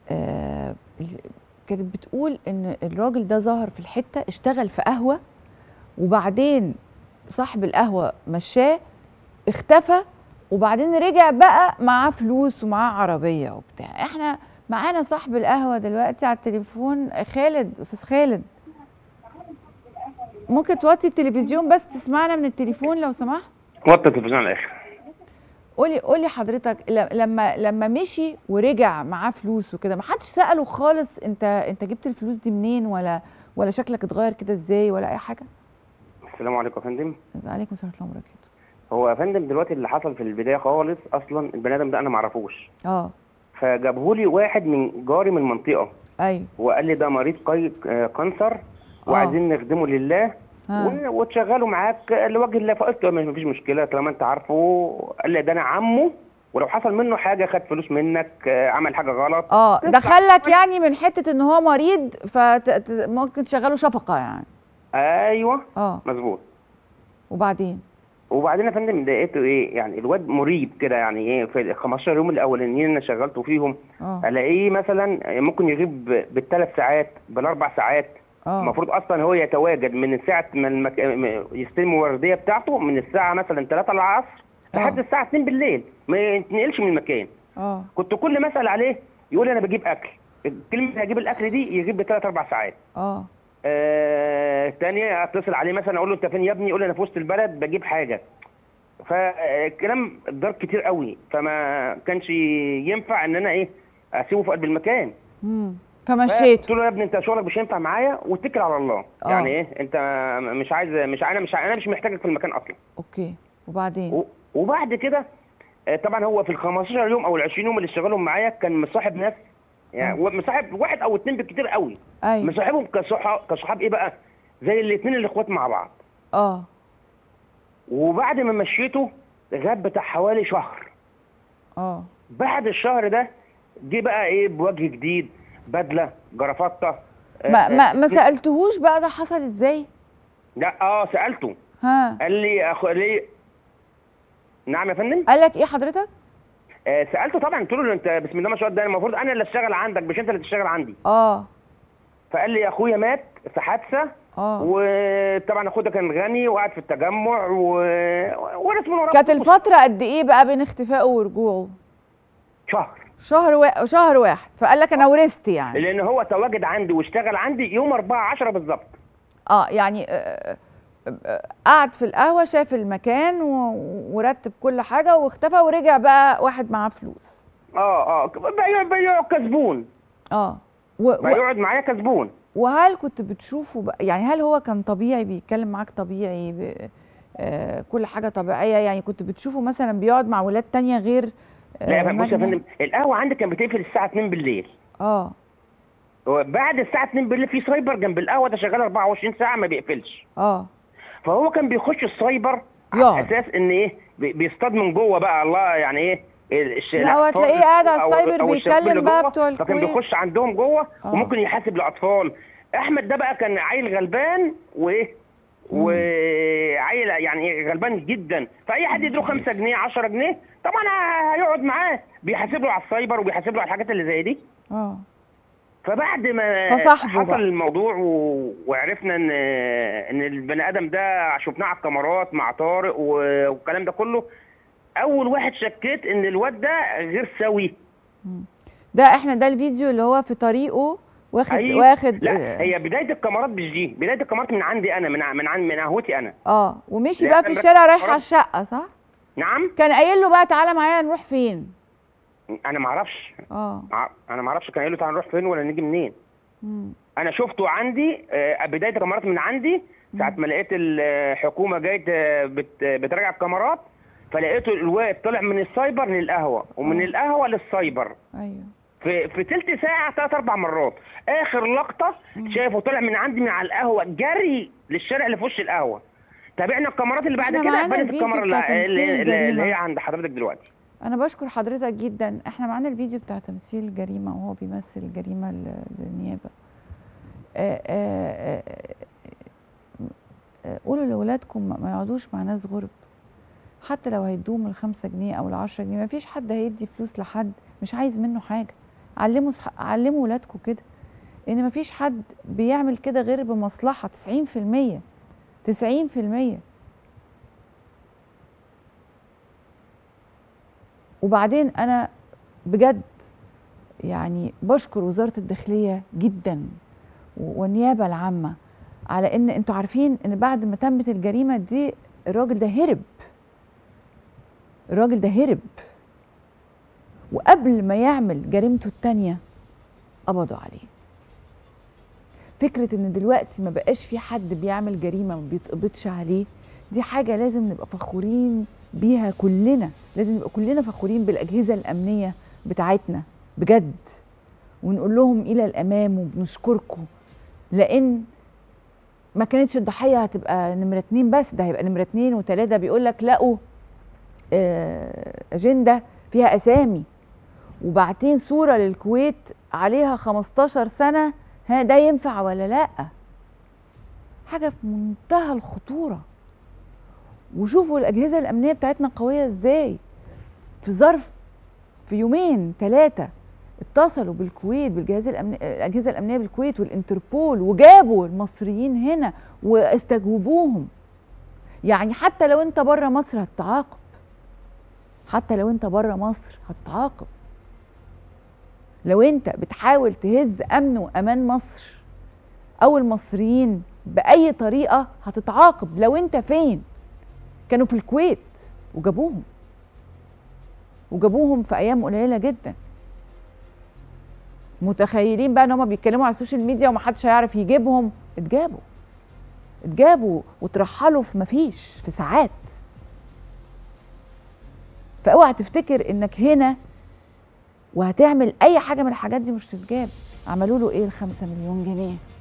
آه كانت بتقول ان الراجل ده ظهر في الحته اشتغل في قهوه وبعدين صاحب القهوه مشاه اختفى وبعدين رجع بقى معاه فلوس ومعاه عربيه وبتاع احنا معانا صاحب القهوه دلوقتي على التليفون خالد استاذ خالد ممكن توطي التلفزيون بس تسمعنا من التليفون لو سمحت وطي التلفزيون على الاخر قولي قولي حضرتك ل- لما لما مشي ورجع معاه فلوس وكده ما حدش ساله خالص انت انت جبت الفلوس دي منين ولا ولا شكلك اتغير كده ازاي ولا اي حاجه السلام عليكم يا فندم عليكم السلام ورحمه الله وبركاته هو يا فندم دلوقتي اللي حصل في البدايه خالص اصلا البني ادم ده انا ما اعرفوش اه فجابهولي واحد من جاري من المنطقه ايوه وقال لي ده مريض قي... آه، كانسر وعايزين نخدمه لله ها. ون- وتشغله معاك لوجه الله فقلت له مفيش مشكله طالما انت عارفه قال لي ده انا عمه ولو حصل منه حاجه خد فلوس منك آه، عمل حاجه غلط اه تدفع. دخلك يعني من حته ان هو مريض فممكن تشغله شفقه يعني ايوه اه مظبوط وبعدين وبعدين يا فندم لقيته ايه يعني الواد مريب كده يعني ايه في ال 15 يوم الاولانيين اللي انا شغلته فيهم اه الاقيه مثلا ممكن يغيب بالثلاث ساعات بالاربع ساعات اه المفروض اصلا هو يتواجد من ساعه ما المك... م- يستلم الورديه بتاعته من الساعه مثلا 3 العصر لحد آه. الساعه 2 بالليل ما يتنقلش من المكان اه كنت كل ما اسال عليه يقول انا بجيب اكل كلمه هجيب الاكل دي يغيب بثلاث اربع ساعات اه آه تاني اتصل عليه مثلا اقول له انت فين يا ابني يقول لي انا في وسط البلد بجيب حاجه فالكلام ضرب كتير قوي فما كانش ينفع ان انا ايه اسيبه في قلب المكان امم فمشيته قلت له يا ابني انت شغلك مش هينفع معايا واتكل على الله آه. يعني ايه انت مش عايز مش انا مش انا مش محتاجك في المكان اصلا اوكي وبعدين و- وبعد كده آه، طبعا هو في ال 15 يوم او ال 20 يوم اللي اشتغلهم معايا كان مصاحب ناس يعني آه. مصاحب واحد او اتنين بالكتير قوي ايوه مصاحبهم كصحاب كصحاب ايه بقى زي الاتنين الاخوات مع بعض اه وبعد ما مشيته غاب بتاع حوالي شهر اه بعد الشهر ده جه بقى ايه بوجه جديد بدله جرافطه آه، ما ما آه، ما سالتهوش بقى ده حصل ازاي لا اه سالته ها قال لي اخو ليه نعم يا فندم قال لك ايه حضرتك آه سالته طبعا قلت له انت بسم الله ما شاء الله ده المفروض انا اللي اشتغل عندك مش انت اللي تشتغل عندي اه فقال لي اخويا مات في حادثه اه وطبعا اخويا ده كان غني وقاعد في التجمع و... ورث من وراه كانت فلوس. الفتره قد ايه بقى بين اختفائه ورجوعه شهر شهر و... شهر واحد فقال لك انا ورثت يعني لان هو تواجد عندي واشتغل عندي يوم 4 10 بالظبط اه يعني آه، آه، قعد في القهوه شاف المكان و... ورتب كل حاجه واختفى ورجع بقى واحد معاه فلوس اه اه بيع بيع كسبون اه و... و... بيقعد معايا كسبون وهل كنت بتشوفه بقى يعني هل هو كان طبيعي بيتكلم معاك طبيعي ب... آه كل حاجه طبيعيه يعني كنت بتشوفه مثلا بيقعد مع ولاد تانية غير آه لا بص يا مجني؟ فندم القهوه عندي كانت بتقفل الساعه 2 بالليل اه وبعد الساعه 2 بالليل في سايبر جنب القهوه ده شغال 24 ساعه ما بيقفلش اه فهو كان بيخش السايبر يقعد. على اساس ان ايه بي- بيصطاد من جوه بقى الله يعني ايه الش- لا، هو الأطفال هتلاقيه قاعد على أو- السايبر أو الشباب بيكلم اللي بقى جوه، بتوع فكان الكويت. بيخش عندهم جوه آه. وممكن يحاسب الاطفال احمد ده بقى كان عيل غلبان وايه وعيل يعني إيه غلبان جدا فاي حد يديله 5 جنيه 10 جنيه طبعا هيقعد معاه بيحاسب له على السايبر وبيحاسب له على الحاجات اللي زي دي اه فبعد ما فصاحبه حصل بقى. الموضوع و... وعرفنا ان ان البني ادم ده شفناه على الكاميرات مع طارق و... والكلام ده كله اول واحد شكيت ان الواد ده غير سوي ده احنا ده الفيديو اللي هو في طريقه واخد أي- واخد لا آه، هي بدايه الكاميرات مش دي بدايه الكاميرات من عندي انا من ع- من عن من قهوتي انا اه ومشي لا، بقى في أنا الشارع رايح مركز على الشقه صح نعم كان قايل له بقى تعالى معايا نروح فين انا ما اعرفش اه مع- انا ما اعرفش كان قايل له تعالى نروح فين ولا نيجي منين مم. انا شفته عندي آه، بدايه الكاميرات من عندي ساعه ما لقيت الحكومه جايه آه، بت- بتراجع الكاميرات فلقيته الواد طلع من السايبر للقهوه ومن آه. القهوه للسايبر ايوه في في تلت ساعه ثلاث اربع مرات اخر لقطه شايفه طلع من عندي من على القهوه جري للشارع اللي في وش القهوه تابعنا الكاميرات اللي بعد إحنا كده معانا بانت الفيديو الكاميرا بتاع اللي, تمثيل اللي, اللي الجريمة. هي عند حضرتك دلوقتي انا بشكر حضرتك جدا احنا معانا الفيديو بتاع تمثيل الجريمه وهو بيمثل الجريمه لل- للنيابه آه، آه، آه، آه، قولوا لاولادكم ما ما يقعدوش مع ناس غرب حتى لو هيدوهم الخمسة جنيه او العشرة جنيه ما فيش حد هيدي فلوس لحد مش عايز منه حاجه علموا صح... علموا ولادكم كده ان مفيش حد بيعمل كده غير بمصلحه 90% 90% وبعدين انا بجد يعني بشكر وزاره الداخليه جدا والنيابه العامه على ان انتوا عارفين ان بعد ما تمت الجريمه دي الراجل ده هرب الراجل ده هرب وقبل ما يعمل جريمته التانية قبضوا عليه فكرة ان دلوقتي ما بقاش في حد بيعمل جريمة ما بيتقبضش عليه دي حاجة لازم نبقى فخورين بيها كلنا لازم نبقى كلنا فخورين بالأجهزة الأمنية بتاعتنا بجد ونقول لهم إلى الأمام وبنشكركم لأن ما كانتش الضحية هتبقى نمرة اتنين بس ده هيبقى نمرة اتنين وتلاتة بيقول لك لقوا آه، أجندة فيها أسامي وبعتين صورة للكويت عليها 15 سنة ها ده ينفع ولا لأ حاجة في منتهى الخطورة وشوفوا الأجهزة الأمنية بتاعتنا قوية إزاي في ظرف في يومين ثلاثة اتصلوا بالكويت بالجهاز الأمنية الأجهزة الأمنية بالكويت والإنتربول وجابوا المصريين هنا واستجوبوهم يعني حتى لو أنت بره مصر هتتعاقب حتى لو أنت بره مصر هتتعاقب لو أنت بتحاول تهز أمن وأمان مصر أو المصريين بأي طريقة هتتعاقب لو أنت فين كانوا في الكويت وجابوهم وجابوهم في ايام قليله جدا متخيلين بقى ان هم بيتكلموا على السوشيال ميديا ومحدش هيعرف يجيبهم اتجابوا اتجابوا وترحلوا في مفيش في ساعات فاوعى تفتكر انك هنا وهتعمل اي حاجه من الحاجات دي مش تتجاب عملوا له ايه الخمسة مليون جنيه